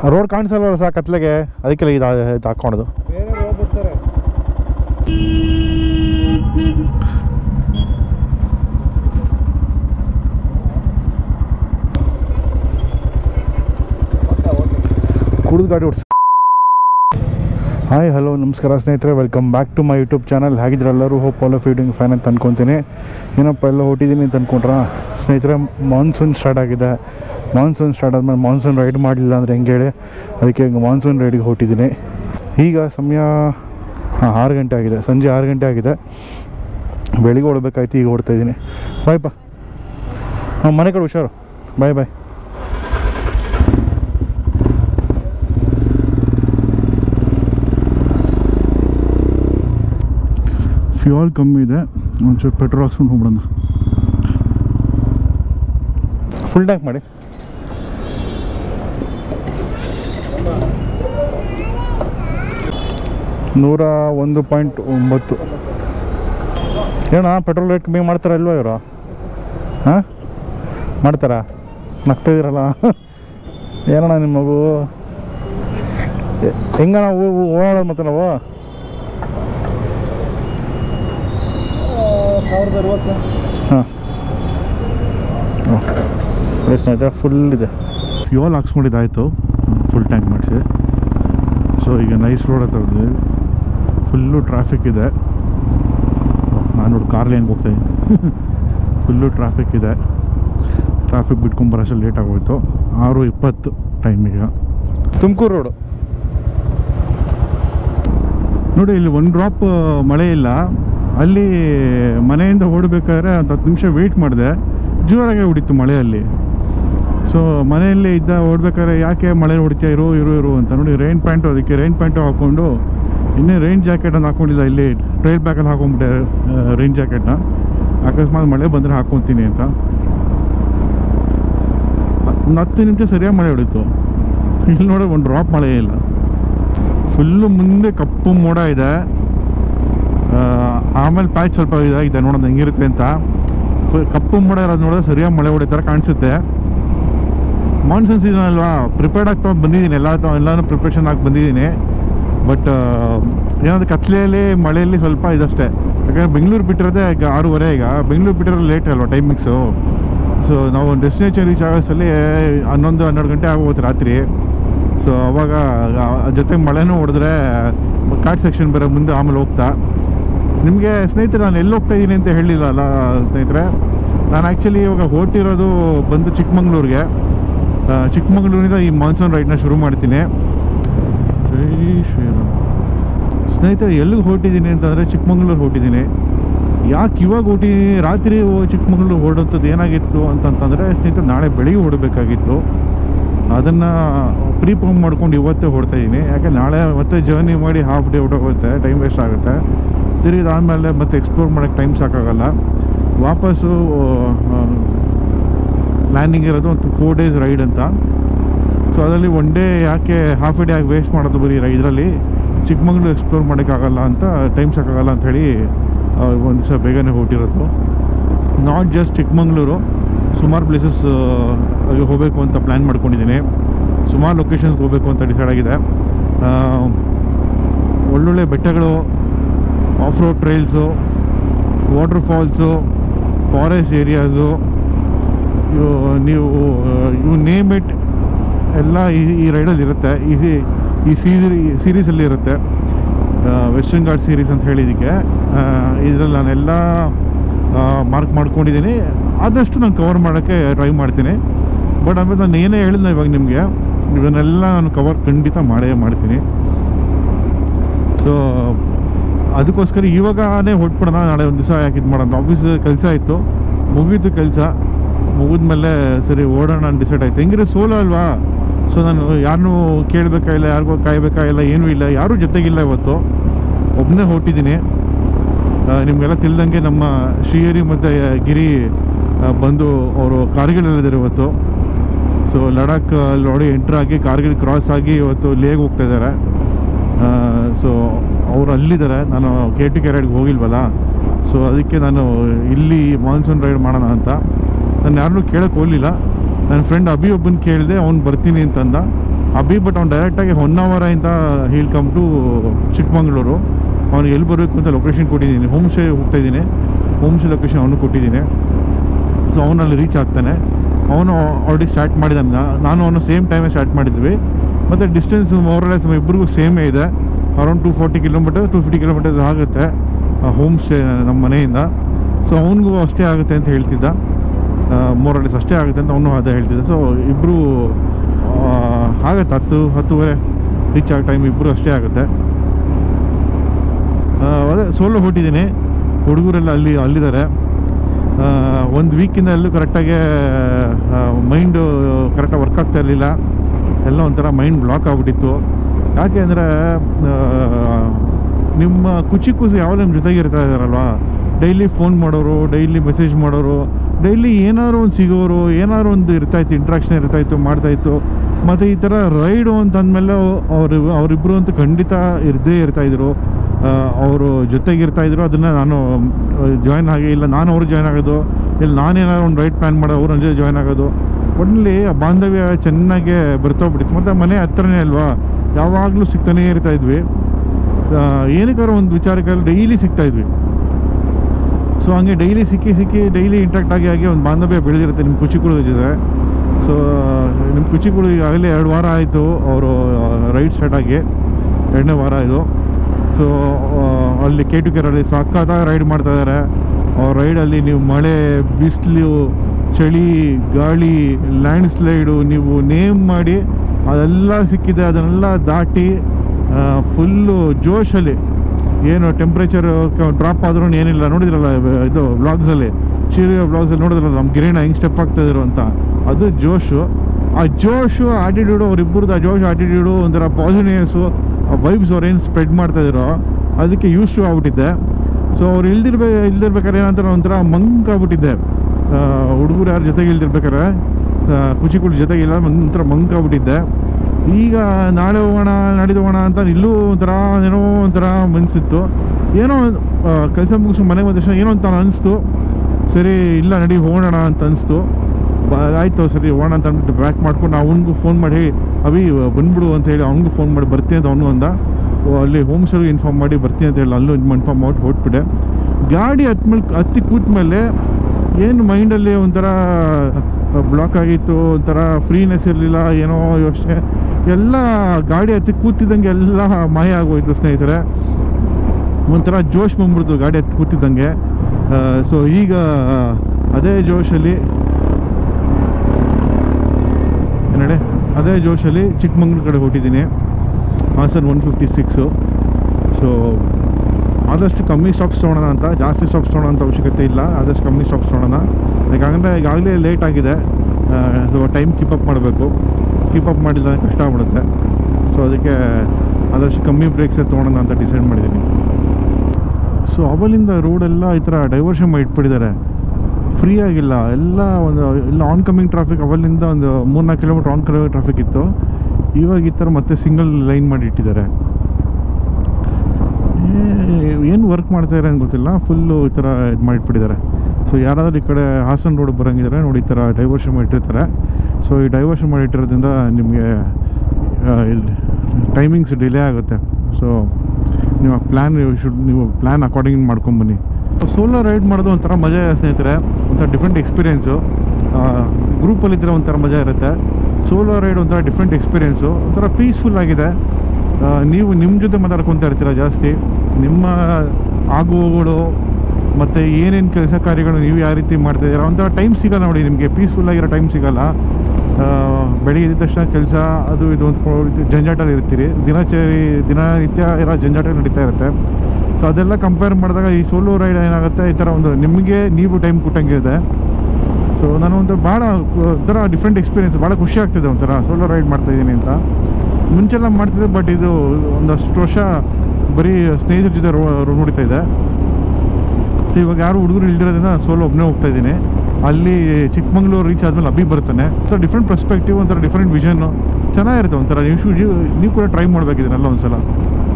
road ಕಾಣಿಸಲ್ಲ ಸಹ ಕತ್ಲೆಗೆ ಅದಕ್ಕೆಲ್ಲ ಇದು ಇದು ಹಾಕ್ಕೊಳೋದು ಬೇರೆ ಹೋಗ್ಬಿಡ್ತಾರೆ ಕುಡಿದು ಗಾಡಿ ಓಡಿಸ್ ಹಾಯ್ ಹಲೋ ನಮಸ್ಕಾರ ಸ್ನೇಹಿತರೆ welcome back to my YouTube channel ಹೇಗಿದ್ರೆ ಎಲ್ಲರೂ hope all of feeling fine ಅಂತ ಅನ್ಕೊತೀನಿ ಏನಪ್ಪ ಎಲ್ಲ ಹೊಟ್ಟಿದ್ದೀನಿ ಅಂತ ಅನ್ಕೊಂಡ್ರಾ ಸ್ನೇಹಿತರೆ ಮಾನ್ಸೂನ್ ಸ್ಟಾರ್ಟ್ ಆಗಿದೆ ಮಾನ್ಸೂನ್ ಸ್ಟಾರ್ಟ್ ಆದಮೇಲೆ ಮಾನ್ಸೂನ್ ರೈಡ್ ಮಾಡಲಿಲ್ಲ ಅಂದರೆ ಹೆಂಗೆ ಹೇಳಿ ಅದಕ್ಕೆ ಮಾನ್ಸೂನ್ ರೈಡಿಗೆ ಹೊಟ್ಟಿದ್ದೀನಿ ಈಗ ಸಮಯ ಹಾಂ ಆರು ಗಂಟೆ ಆಗಿದೆ ಸಂಜೆ ಆರು ಗಂಟೆ ಆಗಿದೆ ಬೆಳಿಗ್ಗೆ ಓಡಬೇಕಾಯ್ತು ಈಗ ಓಡ್ತಾ ಇದ್ದೀನಿ ಬಾಯ್ ಬಾ ಹಾಂ ಮನೆ ಕಡೆ ಹುಷಾರು ಬಾಯ್ ಬಾಯ್ ಫ್ಯೂಯಲ್ ಕಮ್ಮಿ ಇದೆ ಒಂಚೂರು ಪೆಟ್ರೋಲ್ ಹಾಕ್ಸ್ಕೊಂಡು ಹೋಗ್ಬಿಡೋಣ ಫುಲ್ ಟ್ಯಾಂಕ್ ಮಾಡಿ ನೂರ ಒಂದು ಪಾಯಿಂಟ್ ಒಂಬತ್ತು ಏನೋ ಪೆಟ್ರೋಲ್ ರೇಟ್ ಕಮ್ಮಿ ಮಾಡ್ತಾರ ಇಲ್ವಾ ಇವರು ಹಾಂ ಮಾಡ್ತಾರಾ ನಗ್ತಾ ಇದ್ದೀರಲ್ಲ ಏನಣ್ಣ ನಿಮ್ಮ ಮಗು ಹೆಂಗ ನಾವು ಓಡಾಡೋದು ಮತ್ತೆ ನಾವು ಸಾವಿರದ ಅರವತ್ತು ಸರ್ ಹಾಂ ಓಕೆ ಸ್ನೇಹಿತರೆ ಫುಲ್ ಇದೆ ಫ್ಯೂಲ್ ಹಾಕ್ಸ್ಕೊಂಡಿದ್ದಾಯಿತು ಫುಲ್ ಟ್ಯಾಂಕ್ ಮಾಡಿಸಿ ಸೊ ಈಗ ನೈಸ್ ರೋಡ್ ಹತ್ರ ಇದ್ದೀವಿ ಫುಲ್ಲು ಟ್ರಾಫಿಕ್ ಇದೆ ನಾನು ನೋಡಿ ಕಾರ್ ಲೈನ್ಗೆ ಹೋಗ್ತಾ ಇದ್ದೀನಿ ಫುಲ್ಲು ಟ್ರಾಫಿಕ್ ಇದೆ ಟ್ರಾಫಿಕ್ ಬಿಟ್ಕೊಂಬರೋಷ್ಟು ಲೇಟ್ ಆಗೋಯ್ತು ಆರು ಇಪ್ಪತ್ತು ಟೈಮಿಗೆ ತುಮಕೂರು ರೋಡು ನೋಡಿ ಇಲ್ಲಿ ಒಂದು ಡ್ರಾಪ್ ಮಳೆ ಇಲ್ಲ ಅಲ್ಲಿ ಮನೆಯಿಂದ ಓಡಬೇಕಾದ್ರೆ ಒಂದು ಹತ್ತು ನಿಮಿಷ ವೆಯ್ಟ್ ಮಾಡಿದೆ ಜೋರಾಗೆ ಹೊಡಿತು ಮಳೆಯಲ್ಲಿ ಸೊ ಮನೆಯಲ್ಲಿ ಇದ್ದ ಓಡ್ಬೇಕಾದ್ರೆ ಯಾಕೆ ಮಳೆ ಹೊಡಿತೀಯ ಇರು ಇರು ಇರು ಅಂತ ನೋಡಿ ರೈನ್ ಪ್ಯಾಂಟು ಅದಕ್ಕೆ ರೈನ್ ಪ್ಯಾಂಟು ಹಾಕ್ಕೊಂಡು ಇನ್ನೇ ರೈನ್ ಜಾಕೆಟನ್ನು ಹಾಕ್ಕೊಂಡಿಲ್ಲ ಇಲ್ಲಿ ಟ್ರೈಲ್ ಬ್ಯಾಗಲ್ಲಿ ಹಾಕೊಂಡ್ಬಿಟ್ಟೆ ರೈನ್ ಜಾಕೆಟ್ನ ಅಕಸ್ಮಾತ್ ಮಳೆ ಬಂದರೆ ಹಾಕ್ಕೊತೀನಿ ಅಂತ ಒಂದು ಹತ್ತು ನಿಮಿಷ ಸರಿಯಾಗಿ ಮಳೆ ಹೊಡಿತು ಇಲ್ಲಿ ನೋಡಿ ಒಂದು ಡ್ರಾಪ್ ಮಳೆ ಇಲ್ಲ ಫುಲ್ಲು ಮುಂದೆ ಕಪ್ಪು ಮೋಡ ಇದೆ ಆ, ಆಮೇಲೆ ಪ್ಯಾಚ್ ಸ್ವಲ್ಪ ಇದಾಗಿದೆ ನೋಡೋದು ಹೆಂಗಿರುತ್ತೆ ಅಂತ ಫುಲ್ ಕಪ್ಪು ಮೋಡ ಇರೋದು ನೋಡಿದ್ರೆ ಸರಿಯಾಗಿ ಮಳೆ ಹೊಡೆ ಥರ ಕಾಣಿಸುತ್ತೆ ಮಾನ್ಸೂನ್ ಸೀಸನ್ ಅಲ್ವಾ ಪ್ರಿಪೇರ್ಡ್ ಆಗ್ತಾ ಬಂದಿದ್ದೀನಿ ಎಲ್ಲ ಎಲ್ಲನೂ ಪ್ರಿಪ್ರೇಷನ್ ಆಗಿ ಬಂದಿದ್ದೀನಿ ಬಟ್ ಏನಾದ್ರು ಕತ್ಲೆಯಲ್ಲಿ ಮಳೆಯಲ್ಲಿ ಸ್ವಲ್ಪ ಇದಷ್ಟೇ ಯಾಕಂದರೆ ಬೆಂಗಳೂರು ಬಿಟ್ಟಿರೋದೇ ಈಗ ಆರೂವರೆ ಈಗ ಬೆಂಗಳೂರು ಬಿಟ್ಟಿರೋದು ಲೇಟ್ ಅಲ್ವಾ ಟೈಮಿಂಗ್ಸು ಸೊ ನಾವು ಡೆಸ್ಟಿನೇಷನ್ ರೀಚ್ ಆಗೋಷ್ಟಲ್ಲಿ ಹನ್ನೊಂದು ಹನ್ನೆರಡು ಗಂಟೆ ಆಗೋಗುತ್ತೆ ರಾತ್ರಿ ಸೊ ಅವಾಗ ಆ ಜೊತೆಗೆ ಮಳೆನೂ ಹೊಡೆದ್ರೆ ಕಾಟ್ ಸೆಕ್ಷನ್ ಬೇರೆ ಮುಂದೆ ಆಮೇಲೆ ಹೋಗ್ತಾ ನಿಮಗೆ ಸ್ನೇಹಿತರೆ ನಾನು ಎಲ್ಲಿ ಹೋಗ್ತಾ ಇದ್ದೀನಿ ಅಂತ ಹೇಳಿಲ್ಲ ಅಲ್ಲ ಸ್ನೇಹಿತರೆ ನಾನು ಆ್ಯಕ್ಚುಲಿ ಇವಾಗ ಹೊರಟಿರೋದು ಬಂದು ಚಿಕ್ಕಮಂಗ್ಳೂರಿಗೆ ಆ, ಚಿಕ್ಕಮಂಗ್ಳೂರಿಂದ ಈ ಮಾನ್ಸೂನ್ ರೈಡ್ನ ಶುರು ಮಾಡ್ತೀನಿ ಜೈ ಶ್ರೀರಾಮ್ ಸ್ನೇಹಿತರೆ ಎಲ್ಲಿಗೆ ಹೊರಟಿದ್ದೀನಿ ಅಂತಂದರೆ ಚಿಕ್ಕಮಂಗ್ಳೂರು ಹೊರಟಿದ್ದೀನಿ ಯಾಕೆ ಇವಾಗ ಹೊರಟಿದ್ದೀನಿ ರಾತ್ರಿ ಹೋ- ಚಿಕ್ಕಮಂಗ್ಳೂರು ಹೊರಡೋಂಥದ್ದು ಏನಾಗಿತ್ತು ಅಂತಂತಂದರೆ ಸ್ನೇಹಿತರೆ ನಾಳೆ ಬೆಳಿಗ್ಗೆ ಹೊರಡಬೇಕಾಗಿತ್ತು ಅದನ್ನು ಪ್ರೀಪೋನ್ ಮಾಡ್ಕೊಂಡು ಇವತ್ತೇ ಹೊಡ್ತಾ ಇದ್ದೀನಿ ಯಾಕೆ ನಾಳೆ ಮತ್ತೆ ಜರ್ನಿ ಮಾಡಿ ಹಾಫ್ ಡೇ ಹೊರಟೋಗುತ್ತೆ ಟೈಮ್ ವೇಸ್ಟ್ ಆಗುತ್ತೆ ತಿರುಗಿದ ಆದಮೇಲೆ ಮತ್ತೆ ಎಕ್ಸ್ಪ್ಲೋರ್ ಮಾಡೋಕ್ಕೆ ಟೈಮ್ ಸಾಕಾಗಲ್ಲ ವಾಪಸ್ಸು ಪ್ಲ್ಯಾನಿಂಗ್ ಇರೋದು ಒಂದು ಫೋರ್ ಡೇಸ್ ರೈಡ್ ಅಂತ ಸೊ ಅದರಲ್ಲಿ ಒನ್ ಡೇ ಯಾಕೆ ಹಾಫ್ ಎ ಡೇ ಆಗಿ ವೇಸ್ಟ್ ಮಾಡೋದು ಬರೀ ಇದರಲ್ಲಿ ಚಿಕ್ಕಮಂಗ್ಳೂರು ಎಕ್ಸ್ಪ್ಲೋರ್ ಮಾಡೋಕ್ಕಾಗಲ್ಲ ಅಂತ ಟೈಮ್ ಸಾಕಾಗಲ್ಲ ಅಂಥೇಳಿ ಒಂದು ದಿವಸ ಬೇಗನೆ ಹೊರಟಿರೋದು ನಾಟ್ ಜಸ್ಟ್ ಚಿಕ್ಕಮಂಗ್ಳೂರು ಸುಮಾರು ಪ್ಲೇಸಸ್ ಹೋಗಬೇಕು ಅಂತ ಪ್ಲ್ಯಾನ್ ಮಾಡ್ಕೊಂಡಿದ್ದೀನಿ ಸುಮಾರು ಲೊಕೇಶನ್ಸ್ಗೆ ಹೋಗಬೇಕು ಅಂತ ಡಿಸೈಡ್ ಆಗಿದೆ ಆ, ಒಳ್ಳೊಳ್ಳೆ ಬೆಟ್ಟಗಳು off road trails water falls forest areas ಇವು ನೀವು ಇವು ನೇಮ್ ಇಟ್ ಎಲ್ಲ ಈ ಈ ರೈಡಲ್ಲಿ ಇರುತ್ತೆ ಈ ಈ ಸೀರಿ ಸೀರೀಸಲ್ಲಿ ಇರುತ್ತೆ ವೆಸ್ಟರ್ನ್ ಘಾಟ್ ಸೀರೀಸ್ ಅಂತ ಹೇಳಿದ್ದಕ್ಕೆ ಇದರಲ್ಲಿ ನಾನೆಲ್ಲ ಮಾರ್ಕ್ ಮಾಡ್ಕೊಂಡಿದ್ದೀನಿ ಆದಷ್ಟು ನಾನು ಕವರ್ ಮಾಡೋಕ್ಕೆ ಟ್ರೈ ಮಾಡ್ತೀನಿ ಬಟ್ ಆಮೇಲೆ ನಾನು ಏನೇ ಹೇಳಿದ್ನ ಇವಾಗ ನಿಮಗೆ ಇವನ್ನೆಲ್ಲ ನಾನು ಕವರ್ ಖಂಡಿತ ಮಾಡೇ ಮಾಡ್ತೀನಿ ಸೊ ಅದಕ್ಕೋಸ್ಕರ ಇವಾಗನೇ ಹೊಟ್ಬಿಡೋಣ ನಾಳೆ ಒಂದು ದಿವಸ ಯಾಕೆ ಇದು ಮಾಡೋಣ ಆಫೀಸ್ ಕೆಲಸ ಇತ್ತು ಮುಗೀತು ಕೆಲಸ ಮುಗಿದ್ಮೇಲೆ ಸರಿ ಓಡೋಣ ಅಂತ ಡಿಸೈಡ್ ಆಯ್ತು ಹೆಂಗಿರೋ ಸೋಲೋ ಅಲ್ವಾ ಸೊ ನಾನು ಯಾರನ್ನೂ ಕೇಳಬೇಕಾಗಿಲ್ಲ ಯಾರಿಗೂ ಕಾಯಬೇಕಾಗಿಲ್ಲ ಏನೂ ಇಲ್ಲ ಯಾರೂ ಜೊತೆಗಿಲ್ಲ ಇವತ್ತು ಒಬ್ಬನೇ ಹೊರಟಿದ್ದೀನಿ ನಿಮಗೆಲ್ಲ ತಿಳಿದಂಗೆ ನಮ್ಮ ಶ್ರೀಹರಿ ಮತ್ತು ಗಿರಿ ಆ, ಬಂದು ಅವರು ಕಾರ್ಗಿಲಲ್ಲಿದ್ದಾರೆ ಇವತ್ತು ಸೊ ಲಡಾಖ್ ಅಲ್ಲಿ ನೋಡಿ ಎಂಟ್ರ್ ಆಗಿ ಕಾರ್ಗಿಲ್ ಕ್ರಾಸ್ ಆಗಿ ಇವತ್ತು ಲೇಗ್ ಹೋಗ್ತಾ ಇದ್ದಾರೆ ಸೊ ಅವ್ರು ಅಲ್ಲಿದ್ದಾರೆ ನಾನು ಕೆ ಟಿ ಕೆರೆಡ್ಗೆ ಹೋಗಿಲ್ವಲ್ಲ ಸೊ ಅದಕ್ಕೆ ನಾನು ಇಲ್ಲಿ ಮಾನ್ಸೂನ್ ರೈಡ್ ಮಾಡೋಣ ಅಂತ ನಾನು ಯಾರನ್ನೂ ಕೇಳೋಕ್ಕೆ ಹೋಗಲಿಲ್ಲ ನನ್ನ ಫ್ರೆಂಡ್ ಅಭಿ ಒಬ್ಬನ ಕೇಳಿದೆ ಅವ್ನು ಬರ್ತೀನಿ ಅಂತಂದ ಅಭಿ ಬಟ್ ಅವ್ನು ಡೈರೆಕ್ಟಾಗಿ ಹೊನ್ನಾವರದಿಂದ ಹೀಲ್ ಕಮ್ ಟು ಚಿಕ್ಕಮಂಗ್ಳೂರು ಅವ್ನಿಗೆ ಎಲ್ಲಿ ಬರಬೇಕು ಅಂತ ಲೊಕೇಶನ್ ಕೊಟ್ಟಿದ್ದೀನಿ ಹೋಮ್ ಸ್ಟೇ ಹೋಗ್ತಾ ಇದ್ದೀನಿ ಹೋಮ್ ಸ್ಟೇ ಲೊಕೇಶನ್ ಅವನು ಕೊಟ್ಟಿದ್ದೀನಿ ಸೊ ಅವನಲ್ಲಿ ರೀಚ್ ಆಗ್ತಾನೆ ಅವನು ಆಲ್ರೆಡಿ ಸ್ಟಾರ್ಟ್ ಮಾಡಿದ್ದಾನೆ ನಾ- ನಾನು ಅವನು ಸೇಮ್ ಟೈಮೇ ಸ್ಟಾರ್ಟ್ ಮಾಡಿದ್ವಿ ಮತ್ತು ಡಿಸ್ಟೆನ್ಸ್ ಓವರ್ಲೆಸ್ ಇಬ್ಬರಿಗೂ ಸೇಮೇ ಇದೆ around to forty kilometre to fifty kilometres ಆಗುತ್ತೆ ಹೋಮ್ ಸ್ಟೇ ನಮ್ಮ ಮನೆಯಿಂದ ಸೊ ಅವನಿಗೂ ಅಷ್ಟೇ ಆಗುತ್ತೆ ಅಂತ ಹೇಳ್ತಿದ್ದ ಮೋರಲೆಸ್ ಅಷ್ಟೇ ಆಗುತ್ತೆ ಅಂತ ಅವನು ಅದೇ ಹೇಳ್ತಿದ್ದ ಸೊ ಇಬ್ಬರು ಆಗುತ್ತೆ ಹತ್ತು ಹತ್ತುವರೆ ರೀಚ್ ಆಗೋ ಟೈಮ್ ಇಬ್ಬರು ಅಷ್ಟೇ ಆಗುತ್ತೆ ಆ, ಅದೇ ಸೋಲೋ ಹೊಟ್ಟಿದ್ದೀನಿ ಹುಡುಗರೆಲ್ಲ ಅಲ್ಲಿ ಅಲ್ಲಿದ್ದಾರೆ ಒಂದು ವೀಕಿಂದ ಎಲ್ಲೂ ಕರೆಕ್ಟಾಗಿ ಮೈಂಡು ಕರೆಕ್ಟಾಗಿ ವರ್ಕ್ ಆಗ್ತಾ ಇರಲಿಲ್ಲ ಎಲ್ಲ ಒಂಥರ ಮೈಂಡ್ ಬ್ಲಾಕ್ ಆಗಿಬಿಟ್ಟಿತ್ತು ಯಾಕೆ ಅಂದರೆ ನಿಮ್ಮ ಕುಚಿ ಕುಸಿ ಯಾವಾಗ ನಿಮ್ಮ ಜೊತೆಗೆ ಇರ್ತಾ ಇದ್ದಾರಲ್ವಾ ಡೈಲಿ ಫೋನ್ ಮಾಡೋರು ಡೈಲಿ ಮೆಸೇಜ್ ಮಾಡೋರು ಡೈಲಿ ಏನಾದ್ರು ಒಂದು ಸಿಗೋರು ಏನಾದ್ರು ಒಂದು ಇರ್ತಾಯಿತ್ತು ಇಂಟ್ರಾಕ್ಷನ್ ಇರ್ತಾಯಿತ್ತು ಮಾಡ್ತಾಯಿತ್ತು ಮತ್ತು ಈ ಥರ ರೈಡು ಅಂತಂದಮೇಲೆ ಅವರು ಅವರಿಬ್ಬರು ಅಂತೂ ಖಂಡಿತ ಇರದೇ ಇರ್ತಾಯಿದ್ರು ಅವರು ಜೊತೆಗಿರ್ತಾಯಿದ್ರು ಅದನ್ನು ನಾನು ಜಾಯ್ನ್ ಆಗಿ ಇಲ್ಲ ನಾನು ಅವ್ರು ಜಾಯ್ನ್ ಆಗೋದು ಇಲ್ಲ ನಾನೇನಾದ್ರು ಒಂದು ರೈಡ್ ಪ್ಲ್ಯಾನ್ ಮಾಡೋದು ಅವ್ರ ಜೊತೆ ಜಾಯ್ನ್ ಆಗೋದು ಒಟ್ನಲ್ಲಿ ಆ ಬಾಂಧವ್ಯ ಚೆನ್ನಾಗೆ ಬರ್ತೋಗ್ಬಿಟ್ಟಿತ್ತು ಮತ್ತು ಮನೆ ಹತ್ರನೇ ಅಲ್ವಾ ಯಾವಾಗಲೂ ಸಿಗ್ತಾನೇ ಇರ್ತಾ ಇದ್ವಿ ಆ, ಏನಕ್ಕಾದ್ರೂ ಒಂದು ವಿಚಾರಕ್ಕಾದ್ರೂ ಡೈಲಿ ಸಿಗ್ತಾ ಇದ್ವಿ ಸೊ ಹಂಗೆ ಡೈಲಿ ಸಿಕ್ಕಿ ಸಿಕ್ಕಿ ಡೈಲಿ ಇಂಟ್ರಾಕ್ಟ್ ಆಗಿ ಆಗಿ ಒಂದು ಬಾಂಧವ್ಯ ಬೆಳೆದಿರುತ್ತೆ ನಿಮ್ಮ ಕುಚಿಕುಳ ಜೊತೆ ಸೊ ನಿಮ್ಮ ಕುಚಿಕುಳು ಈಗಾಗಲೇ ಎರಡು ವಾರ ಆಯಿತು ಅವರು ರೈಡ್ ಸ್ಟಾರ್ಟ್ ಆಗಿ ಎರಡನೇ ವಾರ ಇದು ಸೊ ಅಲ್ಲಿ ಕೆ ಟು ಕೆರಲ್ಲಿ ಸಖತ್ತಾಗಿ ರೈಡ್ ಮಾಡ್ತಾ ಇದ್ದಾರೆ ಅವ್ರ ರೈಡಲ್ಲಿ ನೀವು ಮಳೆ ಬಿಸಿಲು ಚಳಿ ಗಾಳಿ ಲ್ಯಾಂಡ್ ಸ್ಲೈಡು ನೀವು ನೇಮ್ ಮಾಡಿ ಅದೆಲ್ಲ ಸಿಕ್ಕಿದೆ ಅದನ್ನೆಲ್ಲ ದಾಟಿ ಫುಲ್ಲು ಜೋಶಲ್ಲಿ ಏನು ಟೆಂಪ್ರೇಚರ್ ಡ್ರಾಪ್ ಆದ್ರೂ ಏನಿಲ್ಲ ನೋಡಿದ್ರಲ್ಲ ಇವ- ಇದು ವ್ಲಾಗ್ಸಲ್ಲಿ ಶೀರಿಯ ವ್ಲಾಗ್ಸಲ್ಲಿ ನೋಡಿದ್ರಲ್ಲ ನಮ್ಮ ಗಿರಿಣ ಹೆಂಗೆ ಸ್ಟೆಪ್ ಆಗ್ತಾಯಿದ್ರು ಅಂತ ಅದು ಜೋಶು ಆ ಜೋಶು ಆಟಿಟ್ಯೂಡು ಅವ್ರಿಬ್ಬರದ್ದು ಆ ಜೋಶ್ ಆಟಿಟ್ಯೂಡು ಒಂಥರ ಪಾಸಿಟಿವ್ನೆಸ್ಸು ಆ ವೈಬ್ಸ್ ಅವ್ರೇನು ಸ್ಪ್ರೆಡ್ ಮಾಡ್ತಾಯಿದ್ರು ಅದಕ್ಕೆ ಯೂಸ್ ಟು ಆಗ್ಬಿಟ್ಟಿದ್ದೆ ಸೊ ಅವ್ರು ಇಲ್ದಿರ್ಬೇ ಇಲ್ದಿರ್ಬೇಕಾದ್ರೆ ಏನಂತಾರೆ ಒಂಥರ ಮಂಕ್ ಆಗ್ಬಿಟ್ಟಿದ್ದೆ ಹುಡುಗರು ಯಾರ ಜೊತೆಗೆ ಇಲ್ದಿರ್ಬೇಕಾದ್ರೆ ಕುಚಿಕುಳ ಜೊತೆಗಿಲ್ಲ ಒಂಥರ ಮಂಕ್ ಆಗ್ಬಿಟ್ಟಿದ್ದೆ ಈಗ ನಾಳೆ ಹೋಗೋಣ ನಾಡಿದ್ದು ಹೋಗೋಣ ಅಂತ ಇಲ್ಲೂ ಒಂಥರ ಏನೋ ಒಂಥರ ಮನಸ್ಸಿತ್ತು ಏನೋ ಕೆಲಸ ಮುಗಿಸ್ಕೊಂಡು ಮನೆಗೆ ಬಂದ ತಕ್ಷಣ ಏನೋ ಅಂತ ಅನಿಸ್ತು ಸರಿ ಇಲ್ಲ ನಡಿ ಹೋಗೋಣ ಅಂತ ಅನಿಸ್ತು ಬ ಆಯಿತು ಸರಿ ಹೋಗೋಣ ಅಂತ ಅಂದ್ಬಿಟ್ಟು ಬ್ಯಾಕ್ ಮಾಡ್ಕೊಂಡು ಅವನಿಗೂ ಫೋನ್ ಮಾಡಿ ಅವಿ ಬಂದ್ಬಿಡು ಅಂತ ಹೇಳಿ ಅವ್ನಿಗೂ ಫೋನ್ ಮಾಡಿ ಬರ್ತೀನಿ ಅಂತ ಅವನು ಅಂದ ಓ, ಅಲ್ಲಿ ಹೋಮ್ ಸರ್ವ್ ಇನ್ಫಾರ್ಮ್ ಮಾಡಿ ಬರ್ತೀನಿ ಅಂತ ಹೇಳಿ ಅಲ್ಲೂ ಇನ್ಫಾರ್ಮ್ ಮಾಡಿ ಹೊಟ್ಬಿಟ್ಟೆ ಗಾಡಿ ಹತ್ಮೇಲೆ ಹತ್ತಿ ಕೂತ್ಮೇಲೆ ಏನು ಮೈಂಡಲ್ಲಿ ಒಂಥರ ಬ್ಲಾಕ್ ಆಗಿತ್ತು ಒಂಥರ ಫ್ರೀನೆಸ್ ಇರಲಿಲ್ಲ ಏನೋ ಯೋಚನೆ ಎಲ್ಲ ಗಾಡಿ ಹತ್ತಿ ಕೂತಿದ್ದಂಗೆ ಎಲ್ಲ ಮಾಯ ಆಗೋಯ್ತು ಸ್ನೇಹಿತರೆ ಒಂಥರ ಜೋಶ್ ಬಂದ್ಬಿಡ್ತು ಗಾಡಿ ಹತ್ತಿ ಕೂತಿದ್ದಂಗೆ ಸೊ ಈಗ ಅದೇ ಜೋಶಲ್ಲಿ ನಡೆ ಅದೇ ಜೋಶಲ್ಲಿ ಚಿಕ್ಕಮಂಗ್ಳೂರು ಕಡೆ ಹೊಟ್ಟಿದ್ದೀನಿ Hassan one fifty six so ಆದಷ್ಟು ಕಮ್ಮಿ ಸ್ಟಾಕ್ಸ್ ತೊಗೊಳೋಣ ಅಂತ ಜಾಸ್ತಿ ಸ್ಟಾಕ್ಸ್ ತೊಗೊಳೋ ಅಂತ ಅವಶ್ಯಕತೆ ಇಲ್ಲ ಆದಷ್ಟು ಕಮ್ಮಿ ಸ್ಟಾಕ್ಸ್ ತೊಗೊಳೋಣ ಯಾಕಂದರೆ ಈಗಾಗಲೇ ಲೇಟ್ ಆಗಿದೆ ಸೊ ಟೈಮ್ ಕೀಪಪ್ ಮಾಡಬೇಕು ಕೀಪಪ್ ಮಾಡಿಲ್ಲ ಕಷ್ಟ ಆಗ್ಬಿಡುತ್ತೆ ಸೊ ಅದಕ್ಕೆ ಆದಷ್ಟು ಕಮ್ಮಿ ಬ್ರೇಕ್ಸೇ ತೊಗೊಳೋಣ ಅಂತ ಡಿಸೈಡ್ ಮಾಡಿದ್ದೀನಿ ಸೊ ಅವಲಿಂದ ರೋಡೆಲ್ಲ ಈ ಥರ ಡೈವರ್ಷನ್ ಮಾಡಿ ಇಟ್ಬಿಟ್ಟಿದ್ದಾರೆ ಫ್ರೀ ಆಗಿಲ್ಲ ಎಲ್ಲ ಒಂದು ಎಲ್ಲ ಆನ್ ಕಮಿಂಗ್ ಟ್ರಾಫಿಕ್ ಅವಲಿಂದ ಒಂದು ಮೂರ್ನಾಲ್ಕು ಕಿಲೋಮೀಟ್ರ್ ಆನ್ ಕಮಿಂಗ್ ಟ್ರಾಫಿಕ್ ಇತ್ತು ಇವಾಗ ಈ ಥರ ಮತ್ತೆ ಸಿಂಗಲ್ ಲೈನ್ ಮಾಡಿ ಇಟ್ಟಿದ್ದಾರೆ ಏನು ವರ್ಕ್ ಮಾಡ್ತಾರೆ ಅಂತ ಗೊತ್ತಿಲ್ಲ ಫುಲ್ಲು ಈ ಥರ ಇದು ಮಾಡಿಟ್ಬಿಟ್ಟಿದ್ದಾರೆ ಸೊ ಯಾರಾದರೂ ಈ ಕಡೆ ಹಾಸನ ರೋಡ್ ಬರೋಂಗಿದ್ರೆ ನೋಡಿ ಈ ಥರ ಡೈವರ್ಷನ್ ಮಾಡಿಟ್ಟಿರ್ತಾರೆ ಸೊ ಈ ಡೈವರ್ಷನ್ ಮಾಡಿಟ್ಟಿರೋದ್ರಿಂದ ನಿಮಗೆ ಟೈಮಿಂಗ್ಸ್ ಡಿಲೇ ಆಗುತ್ತೆ ಸೊ ನೀವು ಪ್ಲ್ಯಾನ್ ಶುಡ್ ನೀವು ಪ್ಲ್ಯಾನ್ ಅಕಾರ್ಡಿಂಗ್ ಮಾಡ್ಕೊಂಬನ್ನಿ ಸೋಲೋ ರೈಡ್ ಮಾಡೋದು ಒಂಥರ ಮಜಾ ಇದೆ ಸ್ನೇಹಿತರೆ ಒಂಥರ ಡಿಫ್ರೆಂಟ್ ಎಕ್ಸ್ಪೀರಿಯೆನ್ಸು ಗ್ರೂಪಲ್ಲಿದ್ದರೆ ಒಂಥರ ಮಜಾ ಇರುತ್ತೆ ಸೋಲೋ ರೈಡ್ ಒಂಥರ ಡಿಫ್ರೆಂಟ್ ಎಕ್ಸ್ಪೀರಿಯೆನ್ಸು ಒಂಥರ ಪೀಸ್ಫುಲ್ ಆಗಿದೆ ಆ, ನೀವು ನಿಮ್ಮ ಜೊತೆ ಮಾತಾಡ್ಕೊತಾ ಇರ್ತೀರ ಜಾಸ್ತಿ ನಿಮ್ಮ ಆಗುವಗಳು ಮತ್ತು ಏನೇನು ಕೆಲಸ ಕಾರ್ಯಗಳು ನೀವು ಯಾವ ರೀತಿ ಮಾಡ್ತಾಯಿದ್ದೀರ ಒಂಥರ ಟೈಮ್ ಸಿಗಲ್ಲ ನೋಡಿ ನಿಮಗೆ ಪೀಸ್ಫುಲ್ ಆಗಿರೋ ಟೈಮ್ ಸಿಗಲ್ಲ ಆ, ಬೆಳಿಗ್ಗೆ ಎದ್ದ ತಕ್ಷಣ ಕೆಲಸ ಅದು ಇದು ಅಂತ ಜಂಜಾಟಲ್ಲಿ ಇರ್ತೀರಿ ದಿನಚರಿ ದಿನನಿತ್ಯ ಇರೋ ಜಂಜಾಟ ನಡೀತಾ ಇರುತ್ತೆ ಸೊ ಅದೆಲ್ಲ ಕಂಪೇರ್ ಮಾಡಿದಾಗ ಈ ಸೋಲೋ ರೈಡ್ ಏನಾಗುತ್ತೆ ಈ ಥರ ಒಂದು ನಿಮಗೆ ನೀವು ಟೈಮ್ ಕೊಟ್ಟಂಗೆ ಇದೆ ಸೊ ನಾನು ಒಂದು ಭಾಳ ಒಂಥರ ಡಿಫ್ರೆಂಟ್ ಎಕ್ಸ್ಪೀರಿಯೆನ್ಸ್ ಭಾಳ ಖುಷಿ ಆಗ್ತಿದೆ ಒಂಥರ ಸೋಲೋ ರೈಡ್ ಮಾಡ್ತಾಯಿದ್ದೀನಿ ಅಂತ ಮುಂಚೆಲ್ಲ ಮಾಡ್ತಿದ್ದೆ ಬಟ್ ಇದು ಒಂದಷ್ಟು ವರ್ಷ ಬರೀ ಸ್ನೇಹಿತರ ಜೊತೆ ರೋ ರೋ- ನೋಡ್ತಾ ಇದ್ದೆ ಸೊ ಇವಾಗ ಯಾರು ಹುಡುಗರು ಇಲ್ದಿರೋದ್ರಿಂದ ಸೋಲೋ ಒಬ್ಬನೇ ಹೋಗ್ತಾ ಇದ್ದೀನಿ ಅಲ್ಲಿ ಚಿಕ್ಕಮಂಗ್ಳೂರು ರೀಚ್ ಆದಮೇಲೆ ಅಭಿ ಬರ್ತಾನೆ ಒಂಥರ ಡಿಫ್ರೆಂಟ್ ಪರ್ಸ್ಪೆಕ್ಟಿವ್ ಒಂಥರ ಡಿಫ್ರೆಂಟ್ ವಿಷನ್ನು ಚೆನ್ನಾಗಿರುತ್ತೆ ಒಂಥರ ನೀವು ಶು ನೀವು ನೀವು ಕೂಡ ಟ್ರೈ ಮಾಡಬೇಕಿದ್ದೀನಲ್ಲ ಒಂದು ಸಲ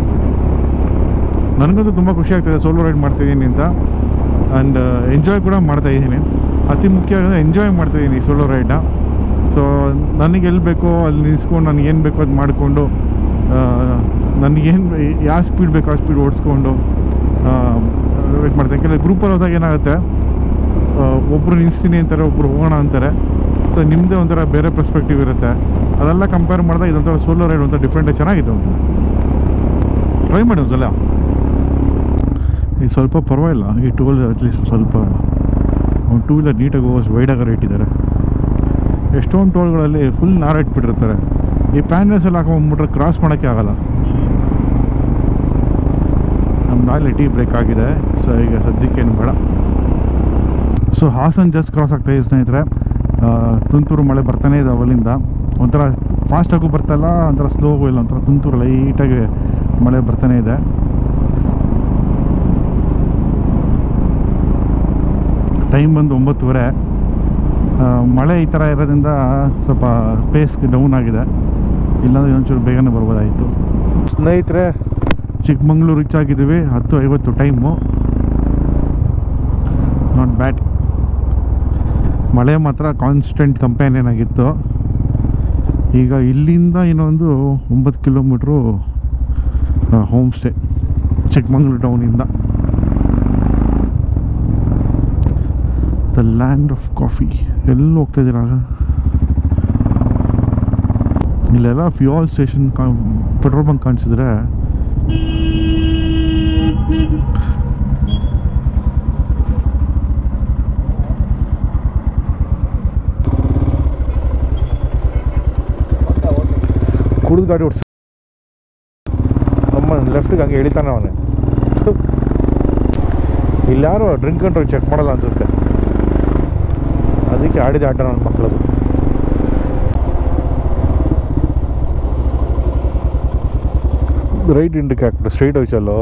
ನನಗಂತೂ ತುಂಬ ಖುಷಿ ಆಗ್ತಿದೆ ಸೋಲೋ ರೈಡ್ ಮಾಡ್ತಿದ್ದೀನಿ ಅಂತ ಆ್ಯಂಡ್ ಎಂಜಾಯ್ ಕೂಡ ಮಾಡ್ತಾ ಇದ್ದೀನಿ ಅತಿ ಮುಖ್ಯ ಅಂದರೆ ಎಂಜಾಯ್ ಮಾಡ್ತಾಯಿದ್ದೀನಿ ಈ ಸೋಲೋ ರೈಡ್ನ ಸೊ ನನಗೆ ಎಲ್ಲಿ ಬೇಕೋ ಅಲ್ಲಿ ನಿಲ್ಸ್ಕೊಂಡು ನನಗೆ ಏನು ಬೇಕೋ ಅದು ಮಾಡಿಕೊಂಡು ನನಗೇನು ಯಾವ ಸ್ಪೀಡ್ ಬೇಕೋ ಆ ಸ್ಪೀಡ್ ಓಡಿಸ್ಕೊಂಡು ವೇಟ್ ಮಾಡ್ತೀನಿ ಯಾಕೆಂದರೆ ಗ್ರೂಪಲ್ಲಿ ಹೋದಾಗ ಏನಾಗುತ್ತೆ ಒಬ್ಬರು ನಿಲ್ಲಿಸ್ತೀನಿ ಅಂತಾರೆ ಒಬ್ಬರು ಹೋಗೋಣ ಅಂತಾರೆ ಸೊ ನಿಮ್ಮದೇ ಒಂಥರ ಬೇರೆ ಪರ್ಸ್ಪೆಕ್ಟಿವ್ ಇರುತ್ತೆ ಅದೆಲ್ಲ ಕಂಪೇರ್ ಮಾಡಿದಾಗ ಇದೊಂಥರ ಸೋಲೋ ರೈಡ್ ಒಂಥರ ಡಿಫ್ರೆಂಟ್ ಚೆನ್ನಾಗಿದೆ ಒಂದು ಟ್ರೈ ಮಾಡಿ ಒಂದ್ಸಲ ಈ ಸ್ವಲ್ಪ ಪರವಾಗಿಲ್ಲ ಈ ಟೂ ವೀಲರ್ ಅಟ್ಲೀಸ್ಟ್ ಸ್ವಲ್ಪ ಒಂದು ಟೂ ವೀಲರ್ ನೀಟಾಗಿ ಹೋಗೋಷ್ಟು ವೈಡಾಗಿ ಇಟ್ಟಿದ್ದಾರೆ ಎಷ್ಟೊಂದು ಟೋಲ್ಗಳಲ್ಲಿ ಫುಲ್ ನಾರ ಇಟ್ಬಿಟ್ಟಿರ್ತಾರೆ ಈ ಪ್ಯಾನ್ಲೆಸ್ ಎಲ್ಲ ಹಾಕೊಂಡ್ಬಿಟ್ರೆ ಕ್ರಾಸ್ ಮಾಡೋಕ್ಕೆ ಆಗಲ್ಲ ನಮ್ದು ಅಲ್ಲಿ ಟೀ ಬ್ರೇಕ್ ಆಗಿದೆ ಸೊ ಈಗ ಸದ್ಯಕ್ಕೆ ಏನು ಬೇಡ ಸೊ ಹಾಸನ್ ಜಸ್ಟ್ ಕ್ರಾಸ್ ಆಗ್ತಾ ಇದೆ ಸ್ನೇಹಿತರೆ ಆ, ತುಂತುರು ಮಳೆ ಬರ್ತಾನೆ ಇದೆ ಅವಲಿಂದ ಒಂಥರ ಫಾಸ್ಟಾಗೂ ಬರ್ತಾಯಿಲ್ಲ ಒಂಥರ ಸ್ಲೋಗೂ ಇಲ್ಲ ಒಂಥರ ತುಂತುರು ಲೈಟಾಗಿ ಮಳೆ ಬರ್ತಾನೆ ಇದೆ ಟೈಮ್ ಬಂದು ಒಂಬತ್ತುವರೆ ಆ, ಮಳೆ ಈ ಥರ ಇರೋದ್ರಿಂದ ಸ್ವಲ್ಪ ಪೇಸ್ ಡೌನ್ ಆಗಿದೆ ಇಲ್ಲಾಂದರೆ ಒಂಚೂರು ಬೇಗನೆ ಬರ್ಬೋದಾಯಿತು ಸ್ನೇಹಿತರೆ ಚಿಕ್ಕಮಂಗ್ಳೂರು ರೀಚ್ ಆಗಿದ್ದೀವಿ ಹತ್ತು ಐವತ್ತು ಟೈಮು ನಾಟ್ ಬ್ಯಾಡ್ ಮಳೆ ಮಾತ್ರ ಕಾನ್ಸ್ಟೆಂಟ್ ಕಂಪೇನಿಯನ್ ಆಗಿತ್ತು ಈಗ ಇಲ್ಲಿಂದ ಇನ್ನೊಂದು ಒಂಬತ್ತು ಕಿಲೋಮೀಟ್ರು ಹೋಮ್ ಸ್ಟೇ ಚಿಕ್ಕಮಂಗ್ಳೂರು ಟೌನಿಂದ ದ ಲ್ಯಾಂಡ್ ಆಫ್ ಕಾಫಿ ಎಲ್ಲಿ ಹೋಗ್ತಾ ಇದ್ದೀರಾ ಇಲ್ಲೆಲ್ಲ ಫ್ಯೂಯಲ್ ಸ್ಟೇಷನ್ ಪೆಟ್ರೋಲ್ ಬಂಕ್ ಕಾಣಿಸಿದ್ರೆ ಕುಡಿದು ಗಾಡಿ ಓಡಿಸ ನಮ್ಮ ಲೆಫ್ಟಿಗೆ ಹಂಗೆ ಎಳಿತಾನೆ ಅವನೇ ಇಲ್ಲಿ ಯಾರು ಡ್ರಿಂಕ್ ಅಂಡ್ ಚೆಕ್ ಮಾಡಲ್ಲ ಅನ್ಸುತ್ತೆ ಅದಕ್ಕೆ ಆಡಿದ ಆಟ ನನ್ನ ಮಕ್ಕಳದು ರೈಟ್ ಇಂಡಿಕ್ ಹಾಕ್ಬಿಟ್ಟು ಸ್ಟ್ರೈಟ್ ಹೋಯ್ತಲ್ಲೋ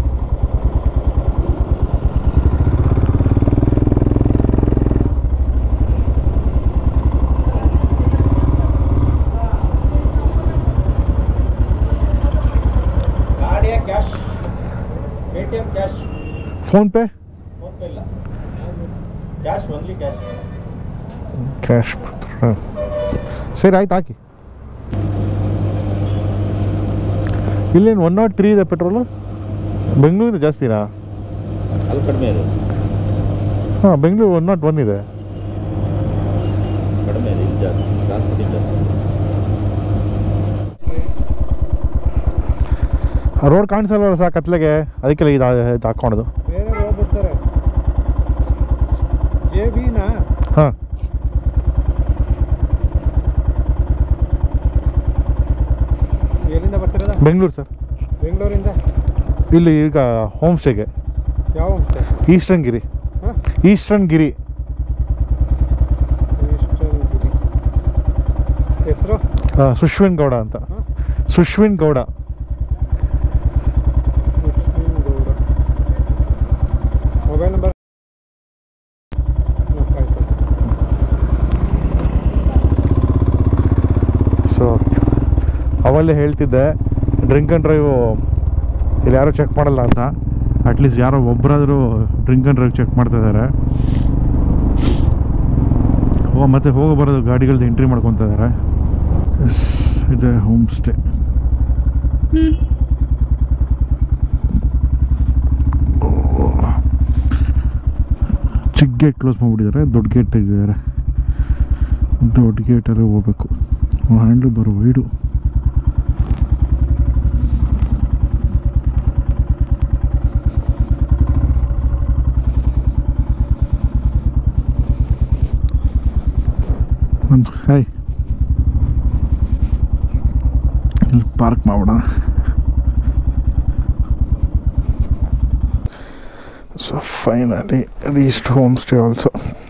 ಗಾಡಿಯ cash Paytm cash PhonePe PhonePe ಇಲ್ಲ ಕ್ಯಾಶ್ ಓನ್ಲಿ ಕ್ಯಾಶ್ ಕ್ಯಾಶ್ ಹಾಂ ಸರಿ ಆಯ್ತು ಹಾಕಿ ಇಲ್ಲೇನು ಒನ್ ನಾಟ್ ತ್ರೀ ಇದೆ ಪೆಟ್ರೋಲು ಬೆಂಗಳೂರಿಂದ ಜಾಸ್ತಿನಾ ಅಲ್ಲಿ ಕಡಿಮೆ ಇದೆ ಹಾಂ ಬೆಂಗಳೂರು ಒನ್ ನಾಟ್ ಒನ್ ಇದೆ ಕಡಿಮೆ ಇದೆ ಇಲ್ಲಿ ಜಾಸ್ತಿ ಟ್ರಾನ್ಸ್ಪೋರ್ಟಿಂಗ್ ಜಾಸ್ತಿ ರೋಡ್ ಕಾಣಿಸಲ್ವಲ್ಲ ಸಾ ಕತ್ಲೆಗೆ ಅದಕ್ಕೆಲ್ಲ ಇದು ಇದು ಹಾಕ್ಕೊಳೋದು ಬೇರೆ ಹೋಗ್ಬಿಡ್ತಾರೆ ಜೆ ಬಿನಾ ಹಾಂ ಎಲ್ಲಿಂದ ಬರ್ತಿರೋದ ಬೆಂಗಳೂರು ಸರ್ ಬೆಂಗಳೂರಿಂದ ಇಲ್ಲಿ ಈಗ ಹೋಮ್ ಸ್ಟೇಗೆ ಯಾವ ಹೋಗ್ತಾರೆ ಈಸ್ಟರ್ನ್ ಗಿರಿ ಹಾಂ ಈಸ್ಟರ್ನ್ ಗಿರಿ ಹೆಸರು ಆ, ಸುಶ್ವಿನ್ ಗೌಡ ಅಂತ ಹಾಂ Sushwin Gowda Muslim Gowda mobile number so ಅವಲ್ಲೇ ಹೇಳ್ತಿದ್ದೆ ಡ್ರಿಂಕ್ ಆ್ಯಂಡ್ ಡ್ರೈವು ಇಲ್ಲಿ ಯಾರೂ ಚೆಕ್ ಮಾಡಲ್ಲ ಅಂತ ಅಟ್ಲೀಸ್ಟ್ ಯಾರೋ ಒಬ್ಬರಾದರೂ ಡ್ರಿಂಕ್ ಆ್ಯಂಡ್ ಡ್ರೈವ್ ಚೆಕ್ ಮಾಡ್ತಾ ಇದ್ದಾರೆ ಓ ಮತ್ತೆ ಹೋಗೋ ಬರೋದು ಗಾಡಿಗಳದ್ದು ಎಂಟ್ರಿ ಮಾಡ್ಕೊತಾ ಇದ್ದಾರೆ ಎಸ್ ಇದೆ ಹೋಮ್ ಸ್ಟೇ ಚಿಕ್ಕ ಗೇಟ್ ಕ್ಲೋಸ್ ಮಾಡಿಬಿಟ್ಟಿದ್ದಾರೆ ದೊಡ್ಡ ಗೇಟ್ ತೆಗೆದಿದ್ದಾರೆ ದೊಡ್ಡ ಗೇಟಲ್ಲಿ ಹೋಗ್ಬೇಕು ಹ್ಯಾಂಡ್ಲ್ ಬರೋ ವೈಡು ಒಂದು ಹಾಯ್ ಇಲ್ಲಿ ಪಾರ್ಕ್ ಮಾಡೋಣ so finally reached home stay also